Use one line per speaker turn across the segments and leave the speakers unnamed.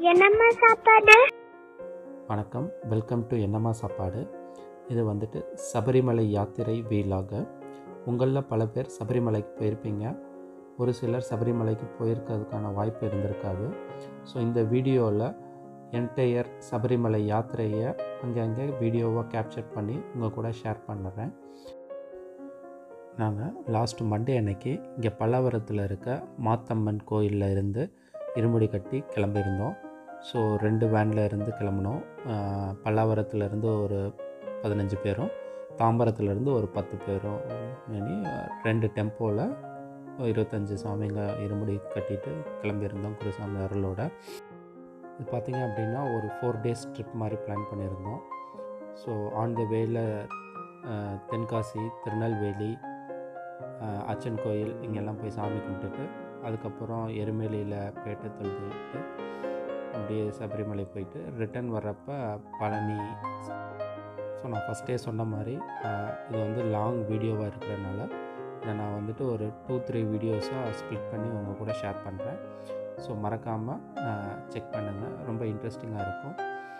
என்னம்மா சாப்பாடு
வணக்கம் வெல்கம் டு என்னம்மா சாப்பாடு இது வந்துட்டு சபரிமலை யாத்திரை வீலாக உங்களில் பல பேர் சபரிமலைக்கு போயிருப்பீங்க ஒரு சிலர் சபரிமலைக்கு போயிருக்கிறதுக்கான வாய்ப்பு இருந்திருக்காது ஸோ இந்த வீடியோவில் என்டையர் சபரிமலை யாத்திரையை அங்கங்கே வீடியோவாக கேப்சர் பண்ணி உங்கள் கூட ஷேர் பண்ணுறேன் நாங்கள் லாஸ்ட் மண்டே அன்னைக்கு இங்கே பல்லாவரத்தில் இருக்க மாத்தம்மன் கோயிலில் இருந்து இருமுடி கட்டி கிளம்பியிருந்தோம் ஸோ ரெண்டு வேனில் இருந்து கிளம்பினோம் ஆஹ் பல்லாவரத்துல இருந்து ஒரு பதினஞ்சு பேரும் தாம்பரத்துலேருந்து ஒரு பத்து பேரும் இனி ரெண்டு டெம்போவில் இருபத்தஞ்சி சாமிங்க இருமுடி கட்டிட்டு கிளம்பியிருந்தோம் குருசாமி அருளோட இது பார்த்திங்க அப்படின்னா ஒரு ஃபோர் டேஸ் ட்ரிப் மாதிரி பிளான் பண்ணியிருந்தோம் ஸோ ஆன் த வேல தென்காசி திருநெல்வேலி ஆஹ் அச்சன் கோயில் இங்கெல்லாம் போய் சாமி கும்பிட்டுட்டு அதுக்கப்புறம் எருமேலியில் பேட்டை தொழுதுட்டு அப்படியே சபரிமலை போயிட்டு ரிட்டர்ன் வர்றப்ப பழனி ஸோ நான் ஃபஸ்ட்டே சொன்ன மாதிரி ஆஹ் இது வந்து லாங் வீடியோவாக இருக்கிறனால இதை நான் வந்துட்டு ஒரு டூ த்ரீ வீடியோஸாக ஸ்ப்ளிட் பண்ணி உங்கள் கூட ஷேர் பண்ணுறேன் ஸோ மறக்காமல் செக் பண்ணுங்கள் ரொம்ப இன்ட்ரெஸ்டிங்காக இருக்கும்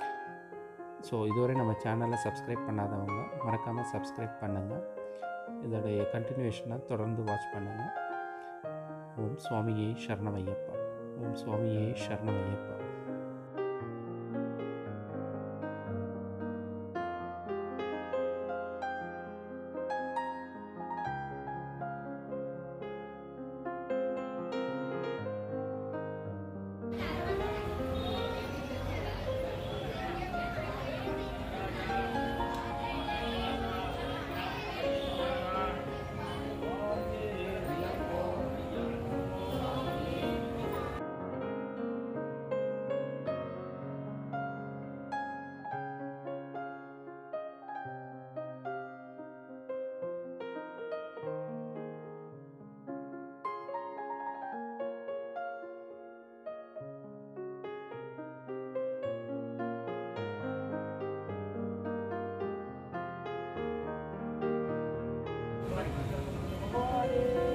ஸோ இதுவரை நம்ம சேனலை சப்ஸ்கிரைப் பண்ணாதவங்க மறக்காமல் சப்ஸ்கிரைப் பண்ணுங்கள் இதோடைய கண்டினியூஷனை தொடர்ந்து வாட்ச் பண்ணுங்கள் ஓம் சுவாமியே சரணமையப்பா ஓம் சுவாமியே சரணமையப்பா
Hare